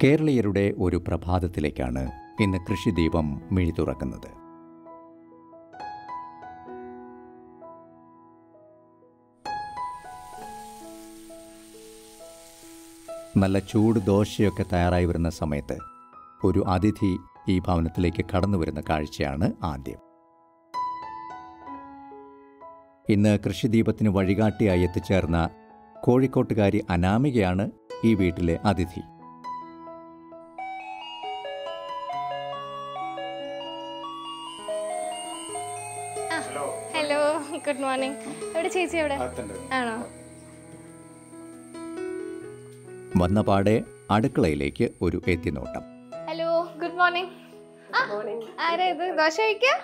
കേരളീയരുടെ ഒരു പ്രഭാതത്തിലേക്കാണ് ഇന്ന് കൃഷിദീപം മിഴി തുറക്കുന്നത് നല്ല ചൂട് ദോശയൊക്കെ തയ്യാറായി വരുന്ന സമയത്ത് ഒരു അതിഥി ഈ ഭവനത്തിലേക്ക് കടന്നു വരുന്ന കാഴ്ചയാണ് ആദ്യം ഇന്ന് കൃഷിദീപത്തിന് വഴികാട്ടിയായി എത്തിച്ചേർന്ന കോഴിക്കോട്ടുകാരി അനാമികയാണ് ഈ വീട്ടിലെ അതിഥി ഹലോ ഗുഡ് മോർണിംഗ് എവിടെ ചേച്ചി എവിടെ ആണോ വന്ന പാടെ അടുക്കളയിലേക്ക് ഒരു എത്തിനോട്ടം ഹലോ ഗുഡ് മോർണിംഗ് ആരാ ഇത് ദോശ കഴിക്കാ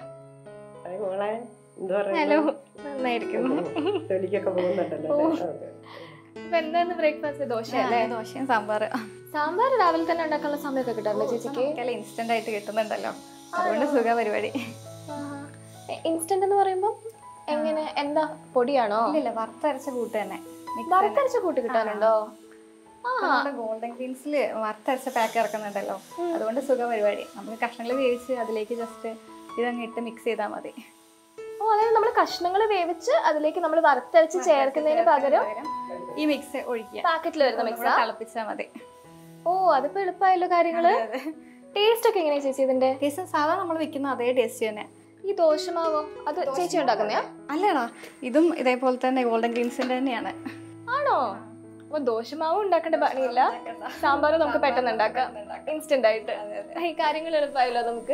ഹലോ നന്നായിരിക്കുന്നു ജോലിക്കൊക്കെ പോകുന്നുണ്ടല്ലോ ഓ. അല്ലേ? അതെ. ഇപ്പൊ എന്താന്ന് ബ്രേക്ക്ഫാസ്റ്റ് ദോശ അല്ലേ ദോശയും സാമ്പാർ സാമ്പാർ രാവിലെ തന്നെ ഉണ്ടാക്കാനുള്ള സമയമൊക്കെ കിട്ടാറില്ലേ ചേച്ചിക്ക് ഇൻസ്റ്റന്റ് ആയിട്ട് കിട്ടുന്നുണ്ടല്ലോ അതുകൊണ്ട് സുഖ പരിപാടി ഇൻസ്റ്റന്റ് എന്ന് പറയുമ്പോൾ എങ്ങനെ എന്താ പൊടിയാണോ ഇല്ലില്ല വറുത്തരച്ച കൂട്ട് തന്നെ വറുത്തരച്ച കൂട്ടി കിട്ടാനുണ്ടോ ആ ഗോൾഡൻ ഗ്രീൻസിൽ വറുത്തരച്ച പാക്ക് ഇറക്കുന്നുണ്ടല്ലോ അതുകൊണ്ട് സുഖ പരിപാടി നമുക്ക് കഷ്ണങ്ങൾ വേവിച്ച് അതിലേക്ക് ജസ്റ്റ് ഇതങ്ങ് ഇട്ട് മിക്സ് ചെയ്താൽ മതി ഓ അതായത് നമ്മൾ കഷ്ണങ്ങൾ വേവിച്ച് അതിലേക്ക് നമ്മൾ വറുത്തരച്ച് ചേർക്കുന്നതിന് പകരം ഈ മിക്സ് ഒഴിക്കുക പാക്കറ്റിൽ വരുന്ന മിക്സാ തിളപ്പിച്ചാൽ മതി ഓ അതിപ്പോ എളുപ്പമായല്ലോ കാര്യങ്ങള് ടേസ്റ്റ് ഒക്കെ എങ്ങനെയാ ചേച്ചി ഇതിന്റെ ടേസ്റ്റ് സാധാരണ നമ്മൾ വെക്കുന്ന അതേ ടേസ്റ്റ് തന്നെ ഈ ദോശമാവോ അത് ചേച്ചി ഉണ്ടാക്കുന്നയാ അല്ലടാ ഇതും ഇതേപോലെ തന്നെ ഗോൾഡൻ ഗ്രീൻസിന്റെ തന്നെയാണ് ആണോ അപ്പൊ ദോശമാവും ഉണ്ടാക്കേണ്ട പണിയില്ല സാമ്പാർ നമുക്ക് പെട്ടെന്ന് ഉണ്ടാക്കാം ഇൻസ്റ്റന്റ് ആയിട്ട് ഈ കാര്യങ്ങൾ എളുപ്പമായല്ലോ നമുക്ക്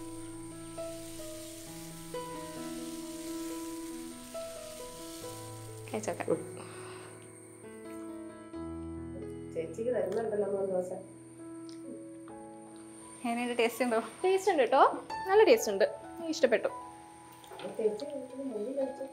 കഴിച്ചോക്കാം ചേച്ചിക്ക് തരുന്നുണ്ടല്ലോ മൂന്ന് ദിവസം എങ്ങനെയുണ്ട് ടേസ്റ്റ് ഉണ്ടോ ടേസ്റ്റ് ഉണ്ട് കേട്ടോ നല്ല ടേസ്റ്റ് ഉണ്ട് എനിക്ക് ഇഷ്ടപ്പെട്ടു ചേച്ചി കഴിക്കുന്നു, നെയ്യ് കഴിച്ചു.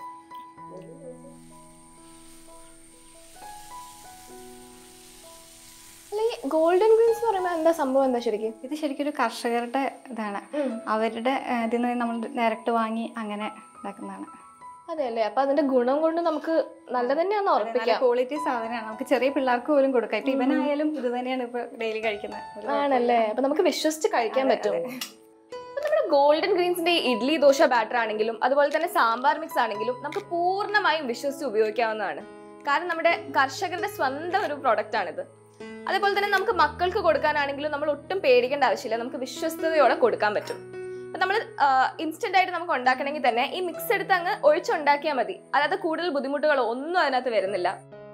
അല്ല ഈ ഗോൾഡൻ ഗ്രീൻസ് എന്ന് പറയുമ്പോൾ എന്താ സംഭവം എന്താ ശരിക്കും ഇത് ശരിക്കും ഒരു കർഷകരുടെ ഇതാണ് അവരുടെ ആ, ഇതിൽ നിന്ന് നമ്മൾ ഡയറക്റ്റ് വാങ്ങി അങ്ങനെ ഉണ്ടാക്കുന്നതാണ് അതെ അല്ലേ അപ്പൊ അതിന്റെ ഗുണം കൊണ്ട് നമുക്ക് നല്ല തന്നെയാന്ന് നല്ല ഉറപ്പിക്കാം ക്വാളിറ്റി സാധനമാണ് നമുക്ക് ചെറിയ പിള്ളേർക്ക് പോലും കൊടുക്കാം ഇപ്പൊ ഇവനായാലും ഇത് തന്നെയാണ് ഇപ്പൊ ഡെയിലി കഴിക്കുന്നത് ഒരു ആണല്ലേ അപ്പൊ നമുക്ക് വിശ്വസിച്ച് കഴിക്കാൻ പറ്റും അപ്പൊ നമ്മുടെ ഗോൾഡൻ ഗ്രീൻസിന്റെ ഈ ഇഡ്ലി ദോശ ബാറ്റർ ആണെങ്കിലും അതുപോലെ തന്നെ സാമ്പാർ മിക്സ് ആണെങ്കിലും നമുക്ക് പൂർണ്ണമായും വിശ്വസിച്ച് ഉപയോഗിക്കാവുന്നതാണ് കാരണം നമ്മുടെ കർഷകരുടെ സ്വന്തം ഒരു പ്രൊഡക്റ്റ് ആണിത് അതേപോലെ തന്നെ നമുക്ക് മക്കൾക്ക് കൊടുക്കാനാണെങ്കിലും നമ്മൾ ഒട്ടും പേടിക്കേണ്ട ആവശ്യമില്ല നമുക്ക് വിശ്വസ്തയോടെ കൊടുക്കാൻ പറ്റും അപ്പൊ നമ്മൾ ഇൻസ്റ്റന്റ് ആയിട്ട് നമുക്ക് ഉണ്ടാക്കണമെങ്കിൽ തന്നെ ഈ മിക്സ് എടുത്ത് അങ്ങ് ഒഴിച്ചുണ്ടാക്കിയാൽ മതി അല്ലാതെ കൂടുതൽ ബുദ്ധിമുട്ടുകളോ ഒന്നും അതിനകത്ത് വരുന്നില്ല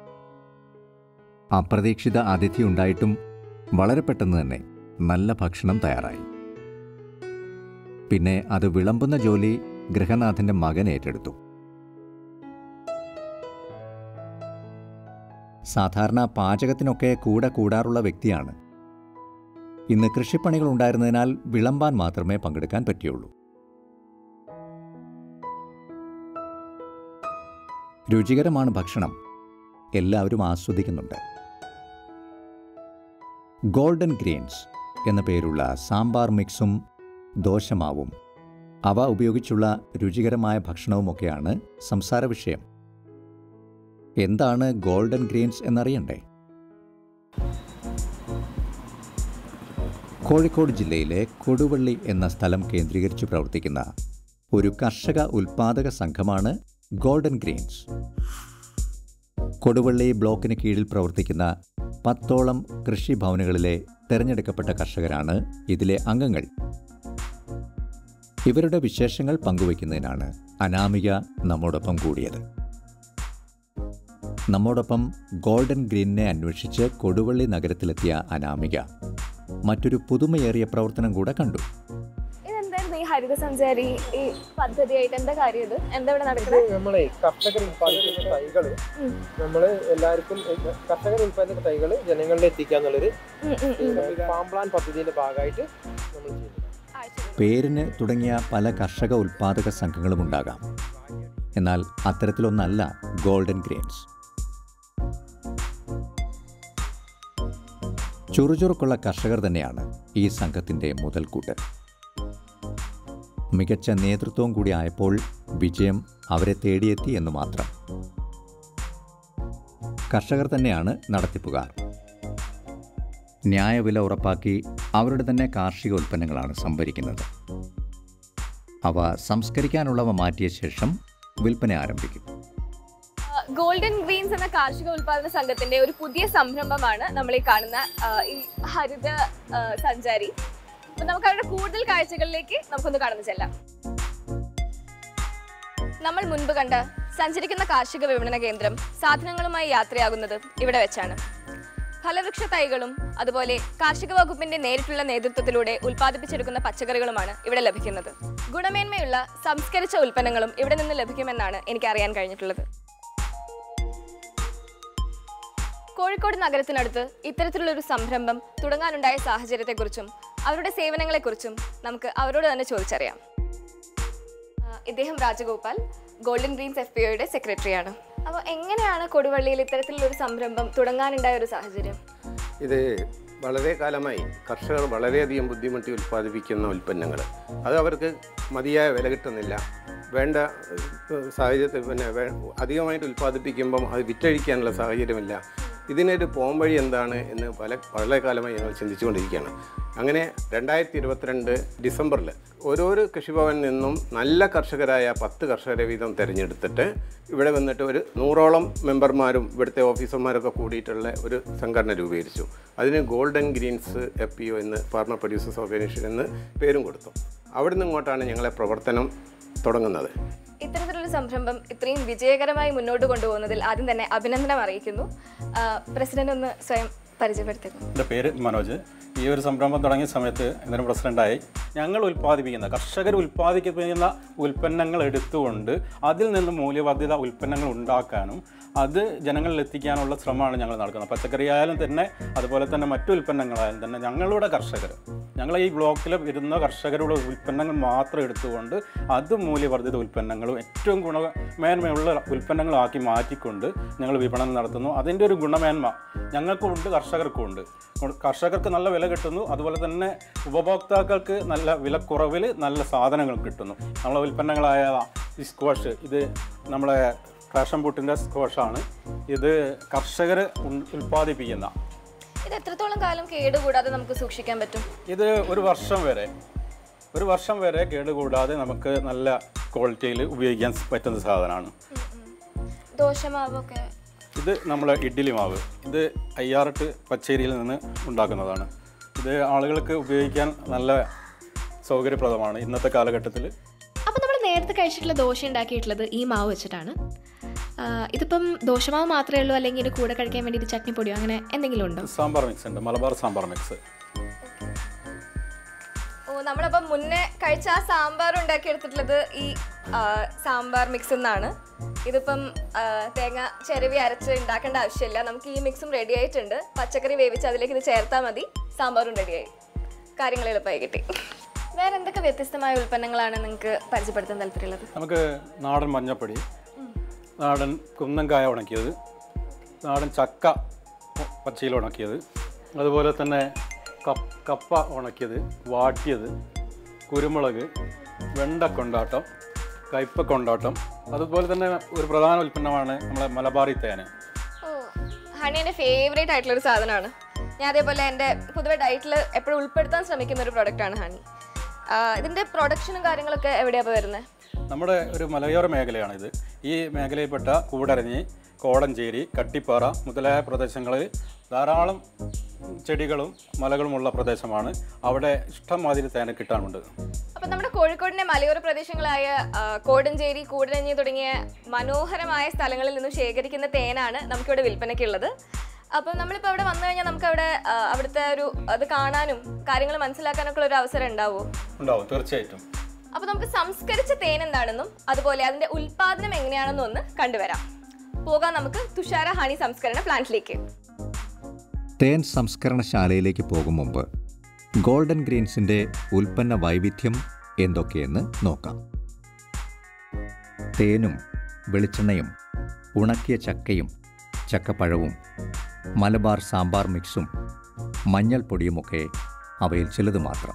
അപ്രതീക്ഷിത അതിഥി ഉണ്ടായിട്ടും വളരെ പെട്ടെന്ന് തന്നെ നല്ല ഭക്ഷണം തയ്യാറായി പിന്നെ അത് വിളമ്പുന്ന ജോലി ഗൃഹനാഥന്റെ മകൻ ഏറ്റെടുത്തു സാധാരണ പാചകത്തിനൊക്കെ കൂടെ കൂടാറുള്ള വ്യക്തിയാണ് ഇന്ന് കൃഷിപ്പണികൾ ഉണ്ടായിരുന്നതിനാൽ വിളമ്പാൻ മാത്രമേ പങ്കെടുക്കാൻ പറ്റിയുള്ളൂ രുചികരമാണ് ഭക്ഷണം എല്ലാവരും ആസ്വദിക്കുന്നുണ്ട് ഗോൾഡൻ ഗ്രെയിൻസ് എന്ന പേരുള്ള സാമ്പാർ മിക്സും ദോശമാവും അവ ഉപയോഗിച്ചുള്ള രുചികരമായ ഭക്ഷണവുമൊക്കെയാണ് സംസാര വിഷയം എന്താണ് ഗോൾഡൻ ഗ്രെയിൻസ് എന്നറിയണ്ടേ കോഴിക്കോട് ജില്ലയിലെ കൊടുവള്ളി എന്ന സ്ഥലം കേന്ദ്രീകരിച്ച് പ്രവർത്തിക്കുന്ന ഒരു കർഷക ഉൽപാദക സംഘമാണ് ഗോൾഡൻ ഗ്രെയിൻസ് കൊടുവള്ളി ബ്ലോക്കിന് കീഴിൽ പ്രവർത്തിക്കുന്ന പത്തോളം കൃഷിഭവനുകളിലെ തെരഞ്ഞെടുക്കപ്പെട്ട കർഷകരാണ് ഇതിലെ അംഗങ്ങൾ ഇവരുടെ വിശേഷങ്ങൾ പങ്കുവയ്ക്കുന്നതിനാണ് അനാമിക നമ്മോടൊപ്പം കൂടിയത് നമ്മോടൊപ്പം ഗോൾഡൻ ഗ്രീനിനെ അന്വേഷിച്ച് കൊടുവള്ളി നഗരത്തിലെത്തിയ അനാമിക മറ്റൊരു പുതുമയേറിയ പ്രവർത്തനം കൂടെ കണ്ടു ഇതെന്തായിരുന്നു ഈ ഹരിത സഞ്ചാരി ഈ പദ്ധതിയായിട്ട് എന്താ കാര്യം ഇത് എന്താ ഇവിടെ നടക്കുന്നത് ഇത് നമ്മളെ കർഷകർ ഉൽപ്പാദിപ്പിക്കുന്ന തൈകള് ഉം. നമ്മള് എല്ലാവർക്കും കർഷകർ ഉൽപ്പാദിപ്പിക്കുന്ന തൈകള് ജനങ്ങളിൽ എത്തിക്കുക എന്നുള്ളൊരു ഉം, ഉം, ഉം. ഫാം പ്ലാൻ പദ്ധതിയുടെ ഭാഗമായിട്ട് നമ്മൾ ചെയ്യുന്നത് പേരിന് തുടങ്ങിയ പല കർഷക ഉൽപാദക സംഘങ്ങളുമുണ്ടാകാം എന്നാൽ അത്തരത്തിലൊന്നല്ല ഗോൾഡൻ ഗ്രെയിൻസ് ചുറുചുറുക്കുള്ള കർഷകർ തന്നെയാണ് ഈ സംഘത്തിൻ്റെ മുതൽക്കൂട്ട് മികച്ച നേതൃത്വം കൂടി ആയപ്പോൾ വിജയം അവരെ തേടിയെത്തി എന്ന് മാത്രം കർഷകർ തന്നെയാണ് നടത്തിപ്പുകാർ ന്യായവില ഉറപ്പാക്കി അവരുടെ തന്നെ കാർഷിക ഉൽപ്പന്നങ്ങളാണ് സംഭരിക്കുന്നത് അവ സംസ്കരിക്കാനുള്ളവ മാറ്റിയ ശേഷം വിൽപ്പന ആരംഭിക്കും ഗോൾഡൻ ഗ്രീൻസ് എന്ന കാർഷിക ഉൽപാദന സംഘത്തിന്റെ ഒരു പുതിയ സംരംഭമാണ് നമ്മൾ ഈ കാണുന്ന ആ, ഈ ഹരിത ആ, സഞ്ചാരി അപ്പൊ നമുക്ക് അവരുടെ കൂടുതൽ കാഴ്ചകളിലേക്ക് നമുക്കൊന്ന് കടന്നു ചെല്ലാം നമ്മൾ മുൻപ് കണ്ട സഞ്ചരിക്കുന്ന കാർഷിക വിപണന കേന്ദ്രം സാധനങ്ങളുമായി യാത്രയാകുന്നത് ഇവിടെ വെച്ചാണ് ഫലവൃക്ഷ തൈകളും അതുപോലെ കാർഷിക വകുപ്പിന്റെ നേരിട്ടുള്ള നേതൃത്വത്തിലൂടെ ഉൽപ്പാദിപ്പിച്ചെടുക്കുന്ന പച്ചക്കറികളുമാണ് ഇവിടെ ലഭിക്കുന്നത് ഗുണമേന്മയുള്ള സംസ്കരിച്ച ഉൽപ്പന്നങ്ങളും ഇവിടെ നിന്ന് ലഭിക്കുമെന്നാണ് എനിക്ക് അറിയാൻ കഴിഞ്ഞിട്ടുള്ളത് കോഴിക്കോട് നഗരത്തിനടുത്ത് ഇത്തരത്തിലുള്ള ഒരു സംരംഭം തുടങ്ങാനുണ്ടായ സാഹചര്യത്തെക്കുറിച്ചും അവരുടെ സേവനങ്ങളെക്കുറിച്ചും നമുക്ക് അവരോട് തന്നെ ചോദിച്ചറിയാം ആ, ഇദ്ദേഹം Rajagopal golden greens F P ഒയുടെ സെക്രട്ടറിയാണ് അപ്പോൾ എങ്ങനെയാണ് കൊടുവള്ളിയിൽ ഇത്തരത്തിലുള്ള ഒരു സംരംഭം തുടങ്ങാനുണ്ടായ ഒരു സാഹചര്യം ഇത് വളരെ കാലമായി കർഷകർ വളരെയധികം ബുദ്ധിമുട്ടി ഉൽപ്പാദിപ്പിക്കുന്ന ഉൽപ്പന്നങ്ങൾ അത് അവർക്ക് മതിയായ വില കിട്ടുന്നില്ല വേണ്ട ഏഹ്, സാഹചര്യത്തിൽ പിന്നെ വേ- അധികമായിട്ട് ഉൽപ്പാദിപ്പിക്കുമ്പം അത് വിറ്റഴിക്കാനുള്ള സാഹചര്യമില്ല ഇതിനൊരു പോംവഴി എന്താണ് എന്ന് പല വളരെ കാലമായി ഞങ്ങൾ ചിന്തിച്ചുകൊണ്ടിരിക്കുകയാണ് അങ്ങനെ രണ്ടായിരത്തി ഇരുപത്തിരണ്ട് ഡിസംബറിൽ ഓരോരോ കൃഷിഭവനിൽ നിന്നും നല്ല കർഷകരായ പത്ത് കർഷകരെ വീതം തിരഞ്ഞെടുത്തിട്ട് ഇവിടെ വന്നിട്ട് ഒരു നൂറോളം മെമ്പർമാരും ഇവിടുത്തെ ഓഫീസർമാരൊക്കെ കൂടിയിട്ടുള്ള ഒരു സംഘടന രൂപീകരിച്ചു അതിന് golden greens F P O എന്ന് ഫാർമർ പ്രൊഡ്യൂസേഴ്സ് ഓർഗനൈസേഷൻ എന്ന് പേരും കൊടുത്തു അവിടുന്ന് ഇങ്ങോട്ടാണ് ഞങ്ങളെ പ്രവർത്തനം തുടങ്ങുന്നത് ഇത്തരത്തിലൊരു സംരംഭം ഇത്രയും വിജയകരമായി മുന്നോട്ട് കൊണ്ടുപോകുന്നതിൽ ആദ്യം തന്നെ അഭിനന്ദനം അറിയിക്കുന്നു ആ, പ്രസിഡന്റ് ഒന്ന് സ്വയം പരിചയപ്പെടുത്തുന്നു എൻ്റെ പേര് മനോജ് ഈ ഒരു സംരംഭം തുടങ്ങിയ സമയത്ത് ഇതിന് പ്രസിഡൻ്റായി ഞങ്ങൾ ഉൽപ്പാദിപ്പിക്കുന്ന കർഷകർ ഉൽപ്പാദിപ്പിക്കുന്ന ഉൽപ്പന്നങ്ങൾ എടുത്തുകൊണ്ട് അതിൽ നിന്ന് മൂല്യവർദ്ധിത ഉൽപ്പന്നങ്ങൾ ഉണ്ടാക്കാനും അത് ജനങ്ങളിൽ എത്തിക്കാനുള്ള ശ്രമമാണ് ഞങ്ങൾ നടക്കുന്നത് പച്ചക്കറി ആയാലും തന്നെ അതുപോലെ തന്നെ മറ്റു ഉൽപ്പന്നങ്ങളായാലും തന്നെ ഞങ്ങളുടെ കർഷകർ ഞങ്ങൾ ഈ ബ്ലോക്കിൽ വരുന്ന കർഷകരുടെ ഉൽപ്പന്നങ്ങൾ മാത്രം എടുത്തുകൊണ്ട് അത് മൂല്യവർദ്ധിത ഉൽപ്പന്നങ്ങളും ഏറ്റവും ഗുണമേന്മയുള്ള ഉൽപ്പന്നങ്ങളാക്കി മാറ്റിക്കൊണ്ട് ഞങ്ങൾ വിപണനം നടത്തുന്നു അതിൻ്റെ ഒരു ഗുണമേന്മ ഞങ്ങൾക്കും ഉണ്ട് കർഷകർക്കും ഉണ്ട് കർഷകർക്ക് നല്ല വില കിട്ടുന്നു അതുപോലെ തന്നെ ഉപഭോക്താക്കൾക്ക് നല്ല വിലക്കുറവിൽ നല്ല സാധനങ്ങൾ കിട്ടുന്നു നമ്മളെ ഉൽപ്പന്നങ്ങളായ ഈ സ്ക്വാഷ് ഇത് നമ്മളെ ഫാഷൻ ബൂട്ടിൻ്റെ സ്ക്വാഷാണ് ഇത് കർഷകർ ഉൽപ്പാദിപ്പിക്കുന്ന ഇത് എത്രത്തോളം കാലം കേടുകൂടാതെ നമുക്ക് സൂക്ഷിക്കാൻ പറ്റും ഇത് ഒരു വർഷം വരെ ഒരു വർഷം വരെ കേടുകൂടാതെ നമുക്ക് നല്ല ക്വാളിറ്റിയിൽ ഉപയോഗിക്കാൻ പറ്റുന്ന സാധനമാണ് ദോശമാവൊക്കെ ഇത് നമ്മളെ ഇഡ്ഡലി മാവ് ഇത് അയ്യാറട്ട് പച്ചരിയിൽ നിന്ന് ഉണ്ടാക്കുന്നതാണ് ഇത് ആളുകൾക്ക് ഉപയോഗിക്കാൻ നല്ല സൗകര്യപ്രദമാണ് ഇന്നത്തെ കാലഘട്ടത്തിൽ അപ്പോൾ നമ്മൾ നേരത്തെ കഴിച്ചിട്ടുള്ള ദോശ ഉണ്ടാക്കിയിട്ടുള്ളത് ഈ മാവ് വെച്ചിട്ടാണ് ആ, ഇതിപ്പം ദോശമാവ് മാത്രമേ ഉള്ളൂ അല്ലെങ്കിൽ ഇതിൻ്റെ കൂടെ കഴിക്കാൻ വേണ്ടിയിട്ട് ചട്നിപ്പൊടിയോ അങ്ങനെ എന്തെങ്കിലും ഉണ്ടോ സാമ്പാർ മിക്സ് ഉണ്ട് മലബാർ സാമ്പാർ മിക്സ് ഓ നമ്മളപ്പം മുന്നേ കഴിച്ച ആ സാമ്പാർ ഉണ്ടാക്കിയെടുത്തിട്ടുള്ളത് ഈ ആ, സാമ്പാർ മിക്സ് എന്നാണ് ഇതിപ്പം ആ, തേങ്ങ ചിരവി അരച്ച് ഉണ്ടാക്കേണ്ട ആവശ്യമില്ല നമുക്ക് ഈ മിക്സും റെഡി ആയിട്ടുണ്ട് പച്ചക്കറി വേവിച്ച് അതിലേക്ക് ഇത് ചേർത്താൽ മതി സാമ്പാറും റെഡിയായി കാര്യങ്ങൾ എളുപ്പമായി കിട്ടി വേറെ എന്തൊക്കെ വ്യത്യസ്തമായ ഉൽപ്പന്നങ്ങളാണ് നിങ്ങൾക്ക് പരിചയപ്പെടുത്താൻ താല്പര്യമുള്ളത് നമുക്ക് നാടൻ മഞ്ഞപ്പൊടി നാടൻ കുന്നങ്കായ ഉണക്കിയത് നാടൻ ചക്ക പച്ചയിൽ ഉണക്കിയത് അതുപോലെ തന്നെ കപ്പ് കപ്പ ഉണക്കിയത് വാട്ടിയത് കുരുമുളക് വെണ്ട കൊണ്ടാട്ടം കയ്പ കൊണ്ടാട്ടം അതുപോലെ തന്നെ ഒരു പ്രധാന ഉൽപ്പന്നമാണ് നമ്മളെ മലബാറി തേന് ഓ ഹണി എൻ്റെ ഫേവറേറ്റ് ആയിട്ടുള്ള ഒരു സാധനമാണ് ഞാൻ അതേപോലെ എൻ്റെ പൊതുവെ ഡയറ്റിൽ എപ്പോഴും ഉൾപ്പെടുത്താൻ ശ്രമിക്കുന്ന ഒരു പ്രൊഡക്റ്റാണ് ഹണി ഇതിൻ്റെ പ്രൊഡക്ഷനും കാര്യങ്ങളൊക്കെ എവിടെയാണ് അപ്പോൾ വരുന്നത് നമ്മുടെ ഒരു മലയോര മേഖലയാണിത് ഈ മേഖലയിൽപ്പെട്ട കൂടരഞ്ഞി കോടഞ്ചേരി കട്ടിപ്പാറ മുതലായ പ്രദേശങ്ങളിൽ ധാരാളം ചെടികളും മലകളുമുള്ള പ്രദേശമാണ് അവിടെ ഇഷ്ടംമാതിരി തേന കിട്ടാനുണ്ട് അപ്പം നമ്മുടെ കോഴിക്കോടിന്റെ മലയോര പ്രദേശങ്ങളായ ആ, കോടഞ്ചേരി കൂടരഞ്ഞി തുടങ്ങിയ മനോഹരമായ സ്ഥലങ്ങളിൽ നിന്നും ശേഖരിക്കുന്ന തേനാണ് നമുക്കിവിടെ വിൽപ്പനയ്ക്കുള്ളത് അപ്പം നമ്മളിപ്പോൾ അവിടെ വന്നു കഴിഞ്ഞാൽ നമുക്ക് അവിടെ ആ, അവിടുത്തെ ഒരു അത് കാണാനും കാര്യങ്ങൾ മനസ്സിലാക്കാനൊക്കെ ഉള്ള ഒരു അവസരം ഉണ്ടാവുമോ ഉണ്ടാവും തീർച്ചയായിട്ടും അപ്പോൾ നമുക്ക് സംസ്കരിച്ച തേൻ എന്താണെന്നും അതുപോലെ അതിന്റെ ഉൽപാദനം എങ്ങനെയാണെന്നും ഒന്ന് കണ്ടുവരാം പോകാം നമുക്ക് തുഷാര ഹണി സംസ്കരണ പ്ലാന്റിലേക്ക് തേൻ സംസ്കരണശാലയിലേക്ക് പോകും മുമ്പ് ഗോൾഡൻ ഗ്രീൻസിൻ്റെ ഉൽപ്പന്ന വൈവിധ്യം എന്തൊക്കെയെന്ന് നോക്കാം തേനും വെളിച്ചെണ്ണയും ഉണക്കിയ ചക്കയും ചക്കപ്പഴവും മലബാർ സാമ്പാർ മിക്സും മഞ്ഞൾപ്പൊടിയുമൊക്കെ അവയിൽ ചിലത് മാത്രം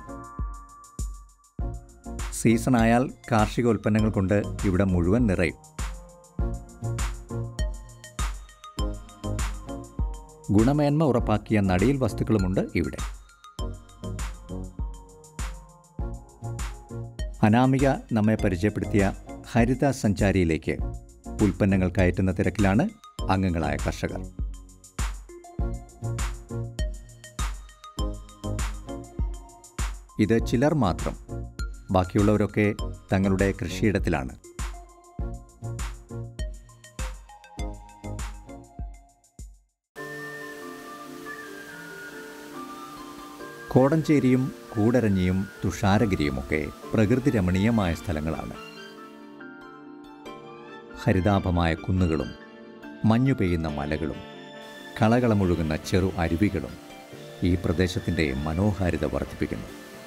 സീസണായാൽ കാർഷിക ഉൽപ്പന്നങ്ങൾ കൊണ്ട് ഇവിടെ മുഴുവൻ നിറയും ഗുണമേന്മ ഉറപ്പാക്കിയ നടീൽ വസ്തുക്കളുമുണ്ട് ഇവിടെ അനാമിക നമ്മെ പരിചയപ്പെടുത്തിയ ഹരിത സഞ്ചാരിയിലേക്ക് ഉൽപ്പന്നങ്ങൾ കയറ്റുന്ന തിരക്കിലാണ് അംഗങ്ങളായ കർഷകർ ഇത് ചിലർ മാത്രം ബാക്കിയുള്ളവരൊക്കെ തങ്ങളുടെ കൃഷിയിടത്തിലാണ് കോടഞ്ചേരിയും കൂടരഞ്ഞിയും തുഷാരഗിരിയുമൊക്കെ പ്രകൃതി രമണീയമായ സ്ഥലങ്ങളാണ് ഹരിതാഭമായ കുന്നുകളും മഞ്ഞു പെയ്യുന്ന മലകളും കളകളമൊഴുകുന്ന ചെറു അരുവികളും ഈ പ്രദേശത്തിൻ്റെ മനോഹാരിത വർദ്ധിപ്പിക്കുന്നു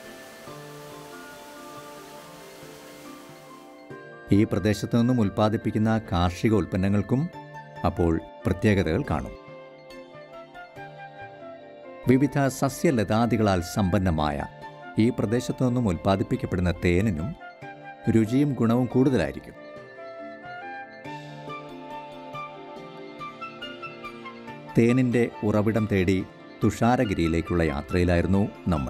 ഈ പ്രദേശത്തു നിന്നും ഉൽപ്പാദിപ്പിക്കുന്ന കാർഷിക ഉൽപ്പന്നങ്ങൾക്കും അപ്പോൾ പ്രത്യേകതകൾ കാണും വിവിധ സസ്യലതാദികളാൽ സമ്പന്നമായ ഈ പ്രദേശത്തു നിന്നും ഉൽപ്പാദിപ്പിക്കപ്പെടുന്ന തേനിനും രുചിയും ഗുണവും കൂടുതലായിരിക്കും തേനിൻ്റെ ഉറവിടം തേടി തുഷാരഗിരിയിലേക്കുള്ള യാത്രയിലായിരുന്നു നമ്മൾ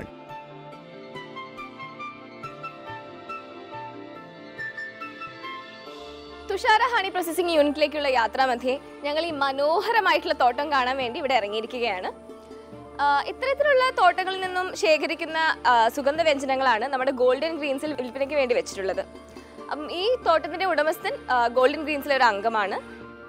തുഷാര ഹണി പ്രോസസ്സിംഗ് യൂണിറ്റിലേക്കുള്ള യാത്രാമധ്യേ ഞങ്ങൾ ഈ മനോഹരമായിട്ടുള്ള തോട്ടം കാണാൻ വേണ്ടി ഇവിടെ ഇറങ്ങിയിരിക്കുകയാണ് ആ, ഇത്തരത്തിലുള്ള തോട്ടങ്ങളിൽ നിന്നും ശേഖരിക്കുന്ന ആ, സുഗന്ധവ്യഞ്ജനങ്ങളാണ് നമ്മുടെ ഗോൾഡൻ ഗ്രീൻസിൽ വിൽപ്പനയ്ക്ക് വേണ്ടി വെച്ചിട്ടുള്ളത് അപ്പം ഈ തോട്ടത്തിന്റെ ഉടമസ്ഥൻ ആ, ഗോൾഡൻ ഗ്രീൻസിലെ ഒരു അംഗമാണ്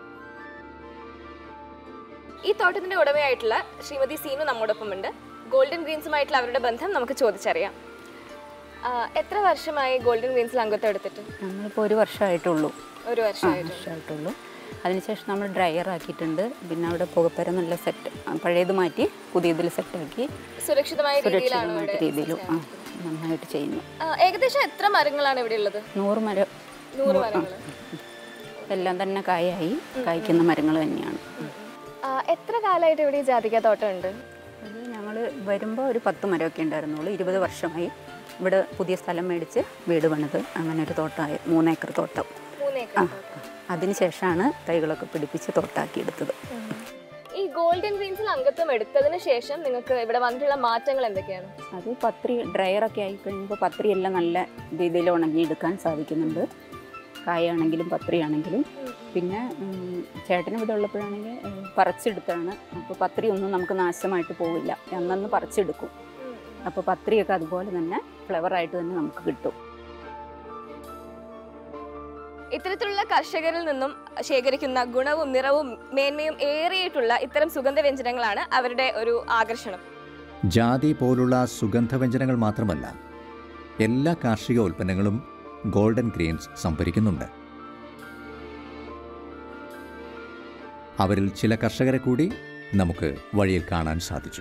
ഈ തോട്ടത്തിന്റെ ഉടമയായിട്ടുള്ള ശ്രീമതി സീനു നമ്മോടൊപ്പം ഉണ്ട് ഗോൾഡൻ ഗ്രീൻസുമായിട്ടുള്ള അവരുടെ ബന്ധം നമുക്ക് ചോദിച്ചറിയാം ആ, എത്ര വർഷമായി ഗോൾഡൻ ഗ്രീൻസിൽ അംഗത്വം എടുത്തിട്ട് നമ്മളിപ്പോൾ ഒരു വർഷമായിട്ടുള്ളൂ ഒരു ആ, വർഷമായിട്ട് വർഷമായിട്ടുള്ളൂ അതിനുശേഷം നമ്മൾ ഡ്രയർ ആക്കിയിട്ടുണ്ട് പിന്നെ അവിടെ പുകപ്പര നല്ല സെറ്റ് പഴയത് മാറ്റി പുതിയതിൽ സെറ്റാക്കി സുരക്ഷിതമായ രീതിയിലാണ് സുരക്ഷിതമായിട്ട് ഇവിടെ രീതിയിലും ആ നന്നായിട്ട് ചെയ്യുന്നു ആ, ഏകദേശം എത്ര മരങ്ങളാണ് ഇവിടെ ഉള്ളത് നൂറ് മരം നൂറ് ആ, മരങ്ങൾ എല്ലാം തന്നെ കായായി കായ്ക്കുന്ന മരങ്ങൾ തന്നെയാണ് എത്ര കാലമായിട്ട് ഇവിടെ ഈ ജാതിക തോട്ടം ഉണ്ട് അത് ഞങ്ങൾ വരുമ്പോൾ ഒരു പത്ത് മരമൊക്കെ ഉണ്ടായിരുന്നുള്ളൂ ഇരുപത് വർഷമായി ഇവിടെ പുതിയ സ്ഥലം മേടിച്ച് വീട് പണിത് അങ്ങനെ ഒരു തോട്ടമായി മൂന്നേക്കർ തോട്ടം മൂന്നേക്കർ ആ അതിനുശേഷമാണ് തൈകളൊക്കെ പിടിപ്പിച്ച് തോട്ടാക്കി എടുത്തത് ഈ ഗോൾഡൻ ഗ്രീൻസിൽ അംഗത്വം എടുത്തതിന് ശേഷം നിങ്ങൾക്ക് ഇവിടെ വന്നിട്ടുള്ള മാറ്റങ്ങൾ എന്തൊക്കെയാണ് അത് പത്രി ഡ്രയറൊക്കെ ആയി കഴിയുമ്പോൾ പത്രി എല്ലാം നല്ല രീതിയിൽ ഉണങ്ങിയെടുക്കാൻ സാധിക്കുന്നുണ്ട് കായാണെങ്കിലും പത്രിയാണെങ്കിലും പിന്നെ ഉം, ചേട്ടന് ഇവിടെ ഉള്ളപ്പോഴാണെങ്കിൽ ഉം, പറിച്ചെടുത്താണ് അപ്പോൾ പത്രി ഒന്നും നമുക്ക് നാശമായിട്ട് പോവില്ല അന്നന്ന് പറിച്ചെടുക്കും അപ്പോൾ പത്രിയൊക്കെ അതുപോലെ തന്നെ ഫ്ലവറായിട്ട് തന്നെ നമുക്ക് കിട്ടും ഇത്തരത്തിലുള്ള കർഷകരിൽ നിന്നും ശേഖരിക്കുന്ന ഗുണവും നിറവും മേന്മയും ഏറിയിട്ടുള്ള ഇത്തരം സുഗന്ധവ്യഞ്ജനങ്ങളാണ് അവരുടെ ഒരു ആകർഷണം ജാതി പോലുള്ള സുഗന്ധവ്യഞ്ജനങ്ങൾ മാത്രമല്ല എല്ലാ കാർഷിക ഉൽപ്പന്നങ്ങളും ഗോൾഡൻ ഗ്രെയിൻസ് സംഭരിക്കുന്നുണ്ട് അവരിൽ ചില കർഷകരെ കൂടി നമുക്ക് വഴിയിൽ കാണാൻ സാധിച്ചു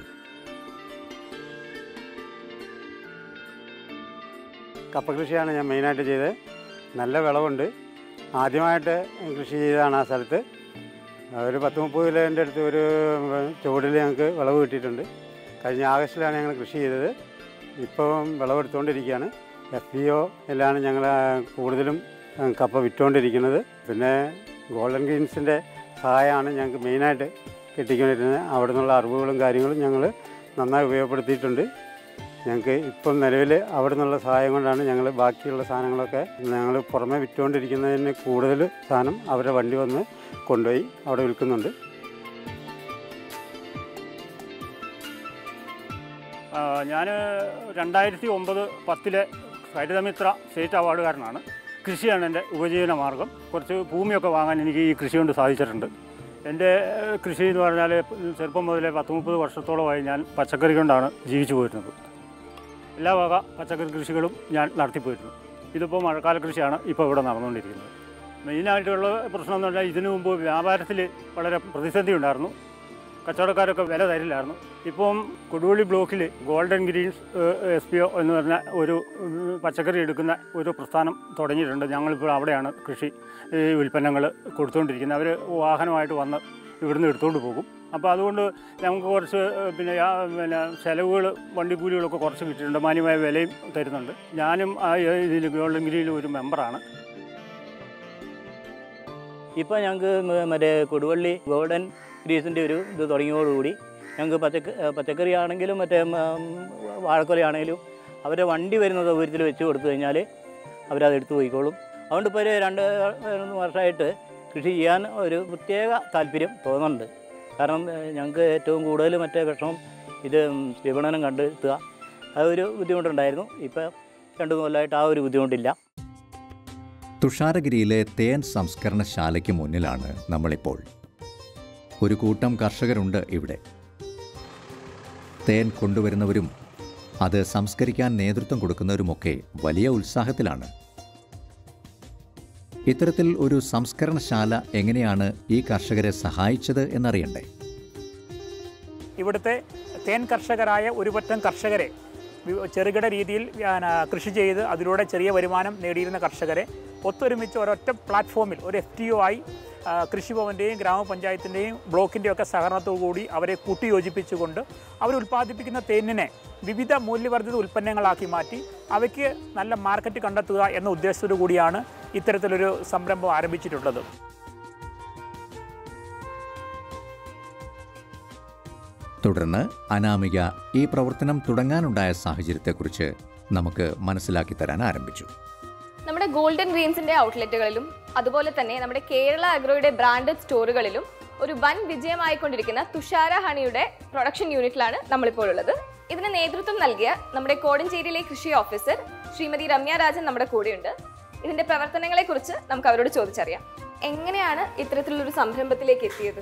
കപ്പ കൃഷിയാണ് ഞാൻ മെയിനായിട്ട് ചെയ്തത് നല്ല വിളവുണ്ട് ആദ്യമായിട്ട് കൃഷി ചെയ്തതാണ് ആ സ്ഥലത്ത് ഒരു പത്ത് മുപ്പത് കിലോൻ്റെ അടുത്ത് ഒരു ചുവടിൽ ഞങ്ങൾക്ക് വിളവ് കിട്ടിയിട്ടുണ്ട് കഴിഞ്ഞ ആഗസ്റ്റിലാണ് ഞങ്ങൾ കൃഷി ചെയ്തത് ഇപ്പം വിളവെടുത്തുകൊണ്ടിരിക്കുകയാണ് എഫ് പി ഒ എല്ലാമാണ് ഞങ്ങൾ കൂടുതലും കപ്പ വിറ്റുകൊണ്ടിരിക്കുന്നത് പിന്നെ ഗോൾഡൻ ഗ്രീൻസിൻ്റെ സഹായമാണ് ഞങ്ങൾക്ക് മെയിനായിട്ട് കിട്ടിക്കൊണ്ടിരുന്നത് അവിടെ നിന്നുള്ള അറിവുകളും കാര്യങ്ങളും ഞങ്ങൾ നന്നായി ഉപയോഗപ്പെടുത്തിയിട്ടുണ്ട് ഞങ്ങൾക്ക് ഇപ്പം നിലവിൽ അവിടെ നിന്നുള്ള സഹായം കൊണ്ടാണ് ഞങ്ങൾ ബാക്കിയുള്ള സാധനങ്ങളൊക്കെ ഞങ്ങൾ പുറമെ വിറ്റുകൊണ്ടിരിക്കുന്നതിന് കൂടുതൽ സാധനം അവരുടെ വണ്ടി വന്ന് കൊണ്ടുപോയി അവിടെ വിൽക്കുന്നുണ്ട് ഞാൻ രണ്ടായിരത്തി ഒമ്പത് പത്തിലെ ഹരിതമിത്ര സ്റ്റേറ്റ് അവാർഡുകാരനാണ് കൃഷിയാണ് എൻ്റെ ഉപജീവന മാർഗം കുറച്ച് ഭൂമിയൊക്കെ വാങ്ങാൻ എനിക്ക് ഈ കൃഷി കൊണ്ട് സാധിച്ചിട്ടുണ്ട് എൻ്റെ ഏഹ്, കൃഷി എന്ന് പറഞ്ഞാൽ ചെറുപ്പം മുതലേ പത്ത് മുപ്പത് വർഷത്തോളമായി ഞാൻ പച്ചക്കറി കൊണ്ടാണ് ജീവിച്ചു പോയിരുന്നത് എല്ലാ വക പച്ചക്കറി കൃഷികളും ഞാൻ നടത്തിപ്പോയിരുന്നു ഇതിപ്പോൾ മഴക്കാല കൃഷിയാണ് ഇപ്പോൾ ഇവിടെ നടന്നുകൊണ്ടിരിക്കുന്നത് മെയിനായിട്ടുള്ള പ്രശ്നം എന്ന് പറഞ്ഞാൽ ഇതിനു മുമ്പ് വ്യാപാരത്തിൽ വളരെ പ്രതിസന്ധി ഉണ്ടായിരുന്നു കച്ചവടക്കാരൊക്കെ വില തരില്ലായിരുന്നു ഇപ്പം കൊടുവള്ളി ബ്ലോക്കിൽ golden greens S P O എന്ന് പറഞ്ഞ ഒരു ഉം, പച്ചക്കറി എടുക്കുന്ന ഒരു പ്രസ്ഥാനം തുടങ്ങിയിട്ടുണ്ട് ഞങ്ങളിപ്പോൾ അവിടെയാണ് കൃഷി ഈ ഉൽപ്പന്നങ്ങൾ കൊടുത്തുകൊണ്ടിരിക്കുന്നത് അവർ വാഹനമായിട്ട് വന്ന് ഇവിടുന്ന് എടുത്തുകൊണ്ട് പോകും അപ്പോൾ അതുകൊണ്ട് ഞങ്ങൾക്ക് കുറച്ച് ഏഹ്, പിന്നെ യാ- പിന്നെ ചിലവുകൾ വണ്ടിക്കൂലികളൊക്കെ കുറച്ച് കിട്ടിയിട്ടുണ്ട് മാന്യമായ വിലയും തരുന്നുണ്ട് ഞാനും ആ ഇതിൽ ഗോൾഡൻ ഗ്രീനിൽ ഒരു മെമ്പറാണ് ഇപ്പോൾ ഞങ്ങൾക്ക് മറ്റേ കൊടുവള്ളി ഗോൾഡൻ ഗ്രീസിൻ്റെ ഒരു ഇത് തുടങ്ങിയോടുകൂടി ഞങ്ങൾക്ക് പച്ചക്ക പച്ചക്കറി ആണെങ്കിലും മറ്റേ ഉം, വാഴക്കൊല ആണെങ്കിലും അവരെ വണ്ടി വരുന്ന സൗകര്യത്തിൽ വെച്ച് കൊടുത്തു കഴിഞ്ഞാൽ അവരത് എടുത്തു പോയിക്കോളും അതുകൊണ്ട് ഇപ്പോൾ ഒരു രണ്ട് മൂന്ന് വർഷമായിട്ട് കൃഷി ചെയ്യാൻ ഒരു പ്രത്യേക താല്പര്യം തോന്നുന്നുണ്ട് കാരണം ഏഹ്, ഞങ്ങൾക്ക് ഏറ്റവും കൂടുതൽ മറ്റേ വിഷമം ഇത് ഉം, വിപണനം കണ്ടെത്തുക അതൊരു ബുദ്ധിമുട്ടുണ്ടായിരുന്നു ഇപ്പോൾ രണ്ട് കൊല്ലമായിട്ട് ആ ഒരു ബുദ്ധിമുട്ടില്ല തുഷാരഗിരിയിലെ തേൻ സംസ്കരണശാലയ്ക്ക് മുന്നിലാണ് നമ്മളിപ്പോൾ ഒരു കൂട്ടം കർഷകരുണ്ട് ഇവിടെ തേൻ കൊണ്ടുവരുന്നവരും അത് സംസ്കരിക്കാൻ നേതൃത്വം കൊടുക്കുന്നവരുമൊക്കെ വലിയ ഉത്സാഹത്തിലാണ് ഇത്തരത്തിൽ ഒരു സംസ്കരണശാല എങ്ങനെയാണ് ഈ കർഷകരെ സഹായിച്ചത് എന്നറിയണ്ടേ ഇവിടുത്തെ തേൻ കർഷകരായ ഒരു പറ്റം കർഷകരെ വി- ചെറുകിട രീതിയിൽ ആ, കൃഷി ചെയ്ത് അതിലൂടെ ചെറിയ വരുമാനം നേടിയിരുന്ന കർഷകരെ ഒത്തൊരുമിച്ച് ഒരൊറ്റ പ്ലാറ്റ്ഫോമിൽ ഒരു എഫ് ടി ഒ ആയി ആ, കൃഷിഭവൻ്റെയും ഗ്രാമപഞ്ചായത്തിൻ്റെയും ബ്ലോക്കിൻ്റെയും ഒക്കെ സഹകരണത്തോടുകൂടി അവരെ കൂട്ടിയോജിപ്പിച്ചുകൊണ്ട് അവർ ഉൽപ്പാദിപ്പിക്കുന്ന തേനിനെ വിവിധ മൂല്യവർദ്ധിത ഉൽപ്പന്നങ്ങളാക്കി മാറ്റി അവയ്ക്ക് നല്ല മാർക്കറ്റ് കണ്ടെത്തുക എന്ന ഉദ്ദേശത്തോടു കൂടിയാണ് ഇത്തരത്തിലൊരു സംരംഭം ആരംഭിച്ചിട്ടുള്ളത് തുടർന്ന് അനാമിക ഈ പ്രവർത്തനം തുടങ്ങാനുണ്ടായ സാഹചര്യത്തെക്കുറിച്ച് നമുക്ക് മനസ്സിലാക്കി തരാൻ ആരംഭിച്ചു നമ്മുടെ ഗോൾഡൻ ഗ്രീൻസിന്റെ ഔട്ട്ലെറ്റുകളിലും അതുപോലെ തന്നെ നമ്മുടെ കേരള അഗ്രോയുടെ ബ്രാൻഡഡ് സ്റ്റോറുകളിലും ഒരു വൻ വിജയമായിക്കൊണ്ടിരിക്കുന്ന തുഷാര ഹണിയുടെ പ്രൊഡക്ഷൻ യൂണിറ്റിലാണ് നമ്മളിപ്പോൾ ഉള്ളത് ഇതിന് നേതൃത്വം നൽകിയ നമ്മുടെ കോടഞ്ചേരിയിലെ കൃഷി ഓഫീസർ ശ്രീമതി രമ്യ രാജൻ നമ്മുടെ കൂടെയുണ്ട് ഇതിന്റെ പ്രവർത്തനങ്ങളെ കുറിച്ച് നമുക്ക് അവരോട് ചോദിച്ചറിയാം എങ്ങനെയാണ് ഇത്തരത്തിലുള്ളൊരു സംരംഭത്തിലേക്ക് എത്തിയത്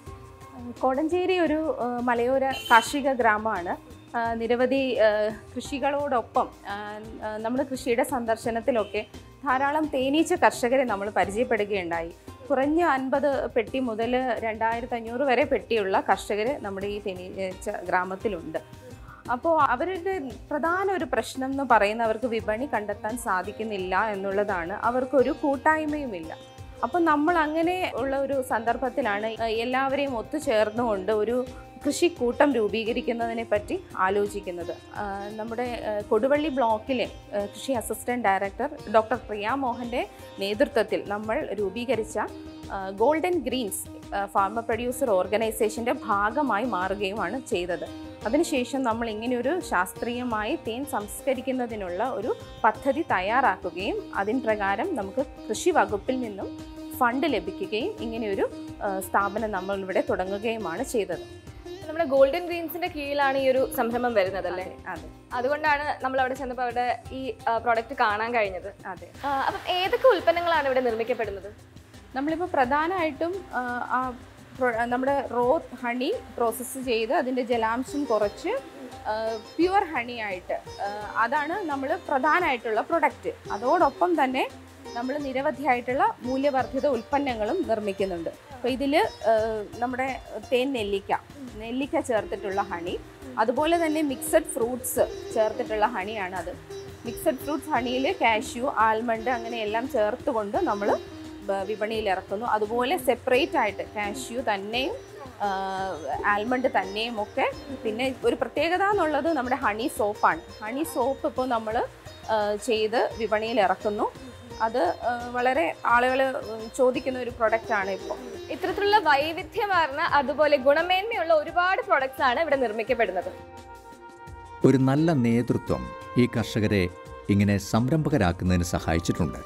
കോടഞ്ചേരി ഒരു ആ, മലയോര കാർഷിക ഗ്രാമമാണ് ആ, നിരവധി ആ, കൃഷികളോടൊപ്പം നമ്മൾ കൃഷിയുടെ സന്ദർശനത്തിലൊക്കെ ധാരാളം തേനീച്ച കർഷകരെ നമ്മൾ പരിചയപ്പെടുകയുണ്ടായി കുറഞ്ഞ അൻപത് പെട്ടി മുതൽ രണ്ടായിരത്തി അഞ്ഞൂറ് വരെ പെട്ടിയുള്ള കർഷകർ നമ്മുടെ ഈ തേനീച്ച ഗ്രാമത്തിലുണ്ട് അപ്പോൾ അവരുടെ പ്രധാന ഒരു പ്രശ്നം എന്ന് പറയുന്നത് അവർക്ക് വിപണി കണ്ടെത്താൻ സാധിക്കുന്നില്ല എന്നുള്ളതാണ് അവർക്കൊരു കൂട്ടായ്മയുമില്ല അപ്പം നമ്മൾ അങ്ങനെ ഉള്ള ഒരു സന്ദർഭത്തിലാണ് എല്ലാവരെയും ഒത്തുചേർന്നുകൊണ്ട് ഒരു കൃഷിക്കൂട്ടം രൂപീകരിക്കുന്നതിനെ പറ്റി ആലോചിക്കുന്നത് ആ, നമ്മുടെ ആ, കൊടുവള്ളി ബ്ലോക്കിലെ ആ, കൃഷി അസിസ്റ്റന്റ് ഡയറക്ടർ ഡോക്ടർ പ്രിയ മോഹൻ്റെ നേതൃത്വത്തിൽ നമ്മൾ രൂപീകരിച്ച ആ, ഗോൾഡൻ ഗ്രീൻസ് ആ, ഫാർമർ പ്രൊഡ്യൂസർ ഓർഗനൈസേഷൻ്റെ ഭാഗമായി മാറുകയുമാണ് ചെയ്തത് അതിനുശേഷം നമ്മൾ ഇങ്ങനെയൊരു ശാസ്ത്രീയമായി തേൻ സംസ്കരിക്കുന്നതിനുള്ള ഒരു പദ്ധതി തയ്യാറാക്കുകയും അതിൻ പ്രകാരം നമുക്ക് കൃഷി വകുപ്പിൽ നിന്നും ഫണ്ട് ലഭിക്കുകയും ഇങ്ങനെയൊരു ആ, സ്ഥാപനം നമ്മൾ ഇവിടെ തുടങ്ങുകയുമാണ് ചെയ്തത് നമ്മുടെ ഗോൾഡൻ ഗ്രീൻസിന്റെ കീഴിലാണ് ഈ ഒരു സംരംഭം വരുന്നത് അല്ലേ അതെ അതുകൊണ്ടാണ് നമ്മൾ അവിടെ ചെന്നപ്പോൾ അവിടെ ഈ പ്രോഡക്റ്റ് കാണാൻ കഴിഞ്ഞത് അതെ അപ്പം ഏതൊക്കെ ഉൽപ്പന്നങ്ങളാണ് ഇവിടെ നിർമ്മിക്കപ്പെടുന്നത് നമ്മളിപ്പോൾ പ്രധാനമായിട്ടും ആ, ആ പ്രൊ- നമ്മുടെ റോ ഹണി പ്രോസസ്സ് ചെയ്ത് അതിൻ്റെ ജലാംശം കുറച്ച് പ്യുവർ ഹണി ആയിട്ട് ആ, അതാണ് നമ്മൾ പ്രധാനമായിട്ടുള്ള പ്രൊഡക്റ്റ് അതോടൊപ്പം തന്നെ നമ്മൾ നിരവധിയായിട്ടുള്ള മൂല്യവർദ്ധിത ഉൽപ്പന്നങ്ങളും നിർമ്മിക്കുന്നുണ്ട് അപ്പോൾ ഇതിൽ നമ്മുടെ തേൻ നെല്ലിക്ക നെല്ലിക്ക ചേർത്തിട്ടുള്ള ഹണി അതുപോലെ തന്നെ മിക്സഡ് ഫ്രൂട്ട്സ് ചേർത്തിട്ടുള്ള ഹണിയാണ് അത് മിക്സഡ് ഫ്രൂട്ട്സ് ഹണിയിൽ കാഷ്യൂ ആൽമണ്ട് അങ്ങനെ എല്ലാം ചേർത്തുകൊണ്ട് നമ്മൾ വിപണിയിൽ ഇറക്കുന്നു അതുപോലെ സെപ്പറേറ്റ് ആയിട്ട് കാഷ്യൂ തന്നെയും ആൽമണ്ട് തന്നെയും ഒക്കെ പിന്നെ ഒരു പ്രത്യേകത എന്നുള്ളത് നമ്മുടെ ഹണി സോപ്പാണ് ഹണി സോപ്പ് ഇപ്പോൾ നമ്മൾ ചെയ്ത് വിപണിയിൽ ഇറക്കുന്നു അത് ആ, വളരെ ആളുകൾ ചോദിക്കുന്ന ഒരു പ്രൊഡക്റ്റ് ആണ് ഇപ്പോൾ ഇത്തരത്തിലുള്ള വൈവിധ്യമാർന്ന അതുപോലെ ഗുണമേന്മയുള്ള ഒരുപാട് പ്രൊഡക്ട്സ് ആണ് ഇവിടെ നിർമ്മിക്കപ്പെടുന്നത് ഒരു നല്ല നേതൃത്വം ഈ കർഷകരെ ഇങ്ങനെ സംരംഭകരാക്കുന്നതിന് സഹായിച്ചിട്ടുണ്ട്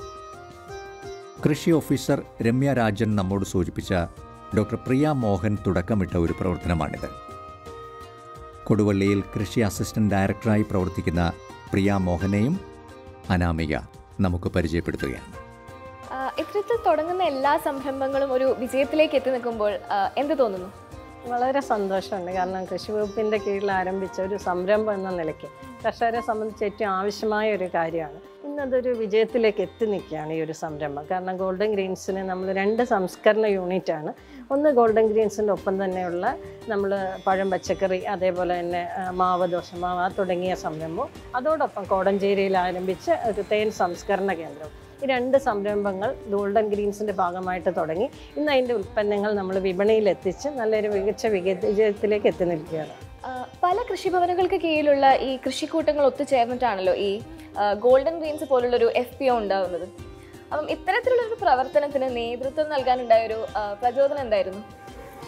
കൃഷി ഓഫീസർ രമ്യ രാജൻ നമ്മോട് സൂചിപ്പിച്ച ഡോക്ടർ പ്രിയ മോഹൻ തുടക്കമിട്ട ഒരു പ്രവർത്തനമാണിത് കൊടുവള്ളിയിൽ കൃഷി അസിസ്റ്റന്റ് ഡയറക്ടറായി പ്രവർത്തിക്കുന്ന പ്രിയ മോഹനെയും അനാമിക നമുക്ക് പരിചയപ്പെടുത്തുകയാണ് ആ, ഇത്തരത്തിൽ തുടങ്ങുന്ന എല്ലാ സംരംഭങ്ങളും ഒരു വിജയത്തിലേക്ക് എത്തി നിൽക്കുമ്പോൾ ആ, എന്ത് തോന്നുന്നു വളരെ സന്തോഷമുണ്ട് കാരണം കൃഷി വകുപ്പിൻ്റെ കീഴിൽ ആരംഭിച്ച ഒരു സംരംഭം എന്ന നിലയ്ക്ക് കർഷകരെ സംബന്ധിച്ച് ഏറ്റവും ആവശ്യമായ ഒരു കാര്യമാണ് ഇന്നതൊരു വിജയത്തിലേക്ക് എത്തി നിൽക്കുകയാണ് ഈ ഒരു സംരംഭം കാരണം ഗോൾഡൻ ഗ്രീൻസിന് നമ്മൾ രണ്ട് സംസ്കരണ യൂണിറ്റാണ് ഒന്ന് ഗോൾഡൻ ഗ്രീൻസിൻ്റെ ഒപ്പം തന്നെയുള്ള നമ്മൾ പഴം പച്ചക്കറി അതേപോലെ തന്നെ ആ, മാവ് ദോശമാവ് ആ തുടങ്ങിയ സംരംഭം അതോടൊപ്പം കോടഞ്ചേരിയിൽ ആരംഭിച്ച ഒരു തേൻ സംസ്കരണ കേന്ദ്രം ഈ രണ്ട് സംരംഭങ്ങൾ ഗോൾഡൻ ഗ്രീൻസിൻ്റെ ഭാഗമായിട്ട് തുടങ്ങി ഇന്ന് അതിൻ്റെ ഉൽപ്പന്നങ്ങൾ നമ്മൾ വിപണിയിൽ എത്തിച്ച് നല്ലൊരു മികച്ച വിക- വിജയത്തിലേക്ക് എത്തി നിൽക്കുകയാണ് ആ, പല കൃഷിഭവനുകൾക്ക് കീഴിലുള്ള ഈ കൃഷിക്കൂട്ടങ്ങൾ ഒത്തുചേർന്നിട്ടാണല്ലോ ഈ ആ, ഗോൾഡൻ ഗ്രീൻസ് പോലുള്ള ഒരു എഫ് പി ഒ ഉണ്ടാകുന്നത് അപ്പം ഇത്തരത്തിലുള്ള ഒരു പ്രവർത്തനത്തിന് നേതൃത്വം നൽകാനുണ്ടായ ഒരു ആ, പ്രചോദനം എന്തായിരുന്നു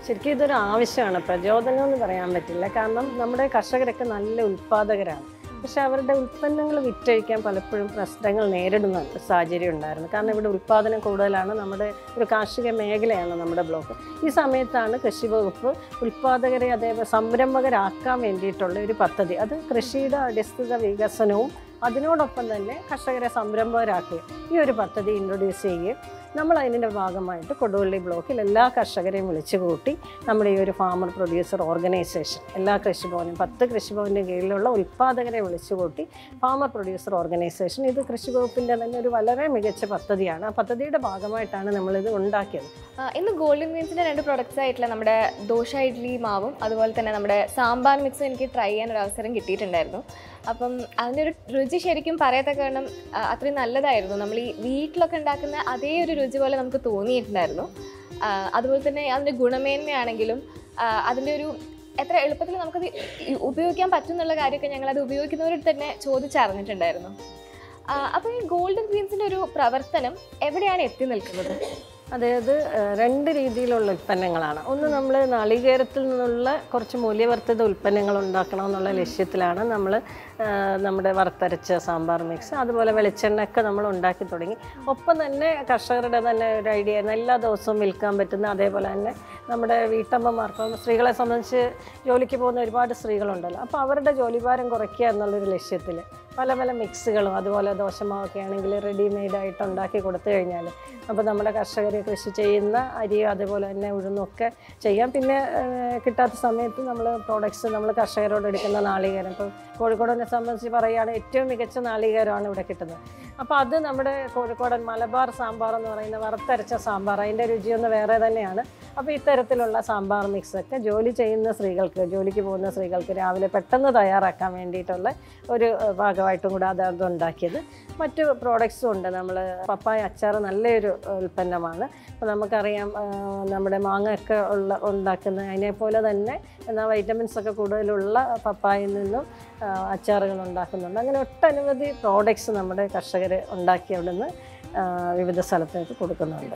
ശരിക്കും ഇതൊരു ആവശ്യമാണ് പ്രചോദനം എന്ന് പറയാൻ പറ്റില്ല കാരണം നമ്മുടെ കർഷകരൊക്കെ നല്ല ഉൽപ്പാദകരാണ് പക്ഷെ അവരുടെ ഉൽപ്പന്നങ്ങൾ വിറ്റഴിക്കാൻ പലപ്പോഴും പ്രശ്നങ്ങൾ നേരിടുന്ന സാഹചര്യം ഉണ്ടായിരുന്നു കാരണം ഇവിടെ ഉൽപ്പാദനം കൂടുതലാണ് നമ്മുടെ ഒരു കാർഷിക മേഖലയാണ് നമ്മുടെ ബ്ലോക്ക് ഈ സമയത്താണ് കൃഷി വകുപ്പ് ഉൽപ്പാദകരെ അതേപോലെ സംരംഭകരാക്കാൻ വേണ്ടിയിട്ടുള്ള ഒരു പദ്ധതി അത് കൃഷിയുടെ അടിസ്ഥിത വികസനവും അതിനോടൊപ്പം തന്നെ കർഷകരെ സംരംഭകരാക്കുക ഈ ഒരു പദ്ധതി ഇൻട്രൊഡ്യൂസ് ചെയ്യുകയും നമ്മൾ അതിൻ്റെ ഭാഗമായിട്ട് കൊടുവള്ളി ബ്ലോക്കിൽ എല്ലാ കർഷകരെയും വിളിച്ചു കൂട്ടി നമ്മുടെ ഈ ഒരു ഫാമർ പ്രൊഡ്യൂസർ ഓർഗനൈസേഷൻ എല്ലാ കൃഷിഭവനും പത്ത് കൃഷിഭവൻ്റെ കീഴിലുള്ള ഉൽപ്പാദകരെ വിളിച്ചു കൂട്ടി ഫാമർ പ്രൊഡ്യൂസർ ഓർഗനൈസേഷൻ ഇത് കൃഷി വകുപ്പിൻ്റെ തന്നെ ഒരു വളരെ മികച്ച പദ്ധതിയാണ് ആ പദ്ധതിയുടെ ഭാഗമായിട്ടാണ് നമ്മളിത് ഉണ്ടാക്കിയത് ആ, ഇന്ന് ഗോൾഡൻ മീൻസിന്റെ രണ്ട് പ്രൊഡക്ട്സ് ആയിട്ടുള്ള നമ്മുടെ ദോശ ഇഡ്ലി മാവും അതുപോലെ തന്നെ നമ്മുടെ സാമ്പാർ മിക്സും എനിക്ക് ട്രൈ ചെയ്യാൻ ഒരു അവസരം കിട്ടിയിട്ടുണ്ടായിരുന്നു അപ്പം അതിൻ്റെ ഒരു രുചി ശരിക്കും പറയത്ത കാരണം ആ, അത്രയും നല്ലതായിരുന്നു നമ്മൾ ഈ വീട്ടിലൊക്കെ ഉണ്ടാക്കുന്ന അതേ ഒരു രുചി പോലെ നമുക്ക് തോന്നിയിട്ടുണ്ടായിരുന്നു ആ, അതുപോലെ തന്നെ അതിൻ്റെ ഗുണമേന്മയാണെങ്കിലും ആ, അതിൻ്റെ ഒരു എത്ര എളുപ്പത്തിൽ നമുക്കത് ഈ ഉപയോഗിക്കാൻ പറ്റും എന്നുള്ള കാര്യമൊക്കെ ഞങ്ങൾ അത് ഉപയോഗിക്കുന്നവരോട് തന്നെ ചോദിച്ചറിഞ്ഞിട്ടുണ്ടായിരുന്നു അപ്പോൾ ഈ ഗോൾഡൻ ഗ്രീൻസിൻ്റെ ഒരു പ്രവർത്തനം എവിടെയാണ് എത്തി നിൽക്കുന്നത് അതായത് ഏഹ്, രണ്ട് രീതിയിലുള്ള ഉൽപ്പന്നങ്ങളാണ് ഒന്ന് നമ്മൾ നാളികേരത്തിൽ നിന്നുള്ള കുറച്ച് മൂല്യവർദ്ധിത ഉൽപ്പന്നങ്ങൾ ഉണ്ടാക്കണം എന്നുള്ള ലക്ഷ്യത്തിലാണ് നമ്മൾ നമ്മുടെ വറുത്തരച്ച സാമ്പാർ മിക്സ് അതുപോലെ വെളിച്ചെണ്ണയൊക്കെ നമ്മൾ ഉണ്ടാക്കി തുടങ്ങി ഒപ്പം തന്നെ കർഷകരുടെ തന്നെ ഒരു ഐഡിയ ആയിരുന്നു എല്ലാ ദിവസവും വിൽക്കാൻ പറ്റുന്ന അതേപോലെ തന്നെ നമ്മുടെ വീട്ടമ്മമാർക്കും സ്ത്രീകളെ സംബന്ധിച്ച് ജോലിക്ക് പോകുന്ന ഒരുപാട് സ്ത്രീകളുണ്ടല്ലോ അപ്പോൾ അവരുടെ ജോലിഭാരം കുറയ്ക്കുക എന്നുള്ളൊരു ലക്ഷ്യത്തിൽ പല പല മിക്സുകളും അതുപോലെ ദോശമാവൊക്കെ ആണെങ്കിൽ റെഡിമെയ്ഡ് ആയിട്ട് ഉണ്ടാക്കി കൊടുത്തു കഴിഞ്ഞാൽ അപ്പോൾ നമ്മുടെ കർഷകർ കൃഷി ചെയ്യുന്ന അരിയോ അതുപോലെ തന്നെ ഉഴുന്നൊക്കെ ചെയ്യാം പിന്നെ ഏഹ്, കിട്ടാത്ത സമയത്ത് നമ്മൾ പ്രോഡക്ട്സ് നമ്മൾ കർഷകരോട് എടുക്കുന്ന നാളികേരം ഇപ്പോൾ കോഴിക്കോടിനെ സംബന്ധിച്ച് പറയുകയാണെങ്കിൽ ഏറ്റവും മികച്ച നാളികേരമാണ് ഇവിടെ കിട്ടുന്നത് അപ്പോൾ അത് നമ്മുടെ കോഴിക്കോടൻ മലബാർ സാമ്പാർ എന്ന് പറയുന്ന വറുത്തരച്ച സാമ്പാർ അതിൻ്റെ രുചിയൊന്ന് വേറെ തന്നെയാണ് അപ്പോൾ ഇത്തരത്തിലുള്ള സാമ്പാർ മിക്സൊക്കെ ജോലി ചെയ്യുന്ന സ്ത്രീകൾക്ക് ജോലിക്ക് പോകുന്ന സ്ത്രീകൾക്ക് രാവിലെ പെട്ടെന്ന് തയ്യാറാക്കാൻ വേണ്ടിയിട്ടുള്ള ഒരു ഏഹ്, ഭാഗമായിട്ടും കൂടെ അത് അത് ഉണ്ടാക്കിയത് മറ്റു പ്രോഡക്ട്സും ഉണ്ട് നമ്മൾ പപ്പായ അച്ചാർ നല്ലൊരു ഉൽപ്പന്നമാണ് അപ്പോൾ നമുക്കറിയാം ആ, നമ്മുടെ മാങ്ങയൊക്കെ ഉള്ള ഉണ്ടാക്കുന്ന അതിനെപ്പോലെ തന്നെ എന്നാൽ വൈറ്റമിൻസ് ഒക്കെ കൂടുതലുള്ള പപ്പായയിൽ നിന്നും ആ, അച്ചാറുകൾ ഉണ്ടാക്കുന്നുണ്ട് അങ്ങനെ ഒട്ടനവധി പ്രോഡക്ട്സ് നമ്മുടെ കർഷകർ ഉണ്ടാക്കി അവിടുന്ന് ആ, വിവിധ സ്ഥലത്തേക്ക് കൊടുക്കുന്നുണ്ട്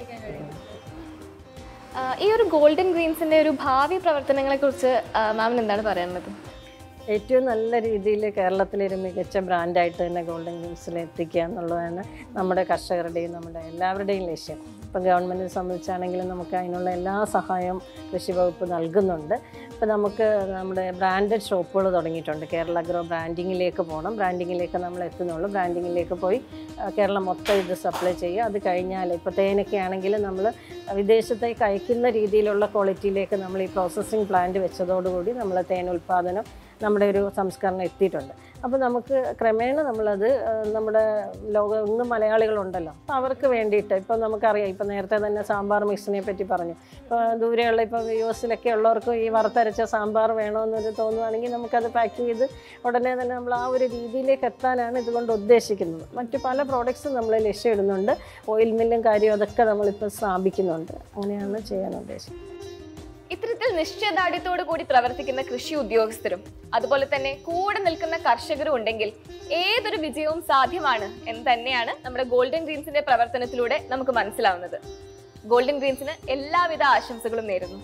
ആ, ഈ ഒരു ഗോൾഡൻ ഗ്രീൻസിന്റെ ഒരു ഭാവി പ്രവർത്തനങ്ങളെ കുറിച്ച് മാമിന് എന്താണ് പറയാനുള്ളത് ഏറ്റവും നല്ല രീതിയിൽ കേരളത്തിലൊരു മികച്ച ബ്രാൻഡായിട്ട് തന്നെ ഗോൾഡൻ ഗ്രീൻസിൽ എത്തിക്കുക എന്നുള്ളതാണ് നമ്മുടെ കർഷകരുടെയും നമ്മുടെ എല്ലാവരുടെയും ലക്ഷ്യം ഇപ്പം ഗവൺമെൻറ്റിനെ സംബന്ധിച്ചാണെങ്കിലും നമുക്ക് അതിനുള്ള എല്ലാ സഹായവും കൃഷി വകുപ്പ് നൽകുന്നുണ്ട് ഇപ്പം നമുക്ക് നമ്മുടെ ബ്രാൻഡഡ് ഷോപ്പുകൾ തുടങ്ങിയിട്ടുണ്ട് കേരള ഗ്രോ ബ്രാൻഡിങ്ങിലേക്ക് പോകണം ബ്രാൻഡിങ്ങിലേക്ക് നമ്മൾ എത്തുന്നുള്ളൂ ബ്രാൻഡിങ്ങിലേക്ക് പോയി ആ, കേരളം മൊത്തം ഇത് സപ്ലൈ ചെയ്യുക അത് കഴിഞ്ഞാൽ ഇപ്പോൾ തേനൊക്കെ ആണെങ്കിൽ നമ്മൾ വിദേശത്തേക്ക് അയക്കുന്ന രീതിയിലുള്ള ക്വാളിറ്റിയിലേക്ക് നമ്മൾ ഈ പ്രോസസ്സിങ് പ്ലാന്റ് വെച്ചതോടുകൂടി നമ്മൾ തേൻ ഉൽപ്പാദനം നമ്മുടെ ഒരു സംസ്കരണം എത്തിയിട്ടുണ്ട് അപ്പോൾ നമുക്ക് ക്രമേണ നമ്മളത് ആ, നമ്മുടെ ലോകം ഇന്ന് മലയാളികളുണ്ടല്ലോ അപ്പോൾ അവർക്ക് വേണ്ടിയിട്ട് ഇപ്പോൾ നമുക്കറിയാം ഇപ്പോൾ നേരത്തെ തന്നെ സാമ്പാർ മിക്സിനെ പറ്റി പറഞ്ഞു ഇപ്പോൾ ദൂരെയുള്ള ഇപ്പോൾ യു എസിലൊക്കെ ഉള്ളവർക്ക് ഈ വറുത്തരച്ച സാമ്പാർ വേണമെന്നൊരു തോന്നുവാണെങ്കിൽ നമുക്കത് പാക്ക് ചെയ്ത് ഉടനെ തന്നെ നമ്മൾ ആ ഒരു രീതിയിലേക്ക് എത്താനാണ് ഇതുകൊണ്ട് ഉദ്ദേശിക്കുന്നത് മറ്റു പല പ്രോഡക്ട്സും നമ്മൾ ലക്ഷ്യമിടുന്നുണ്ട് ഓയിൽ മില്ലും കാര്യവും അതൊക്കെ നമ്മളിപ്പോൾ സ്ഥാപിക്കുന്നുണ്ട് അങ്ങനെയാണ് ചെയ്യാൻ ഉദ്ദേശിക്കുന്നത് ഇത്തരത്തിൽ നിശ്ചയദാർഢ്യത്തോടു കൂടി പ്രവർത്തിക്കുന്ന കൃഷി ഉദ്യോഗസ്ഥരും അതുപോലെ തന്നെ കൂടെ നിൽക്കുന്ന കർഷകരും ഉണ്ടെങ്കിൽ ഏതൊരു വിജയവും സാധ്യമാണ് എന്ന് തന്നെയാണ് നമ്മുടെ ഗോൾഡൻ ഗ്രീൻസിന്റെ പ്രവർത്തനത്തിലൂടെ നമുക്ക് മനസ്സിലാവുന്നത് ഗോൾഡൻ ഗ്രീൻസിന് എല്ലാവിധ ആശംസകളും നേരുന്നു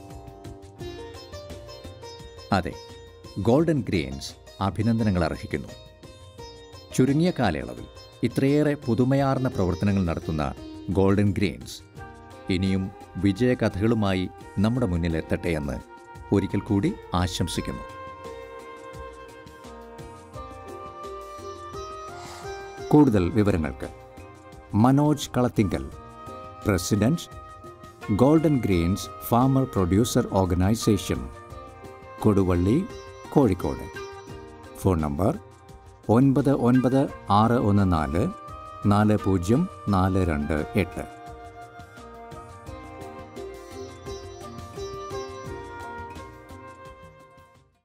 അതെ ഗോൾഡൻ ഗ്രെയിൻസ് അഭിനന്ദനങ്ങൾ അർഹിക്കുന്നു ചുരുങ്ങിയ കാലയളവിൽ ഇത്രയേറെ പുതുമയാർന്ന പ്രവർത്തനങ്ങൾ നടത്തുന്ന ഗോൾഡൻ ഗ്രെയിൻസ് ഇനിയും വിജയകഥകളുമായി നമ്മുടെ മുന്നിൽ എത്തട്ടെ എന്ന് ഒരിക്കൽ കൂടി ആശംസിക്കുന്നു കൂടുതൽ വിവരങ്ങൾക്ക് Manoj Kalathingal president golden grains farmer producer organisation Koduvally Kozhikode phone number ഒൻപത് ഒൻപത് ആറ് ഒന്ന് നാല് നാല് പൂജ്യം നാല് രണ്ട് എട്ട്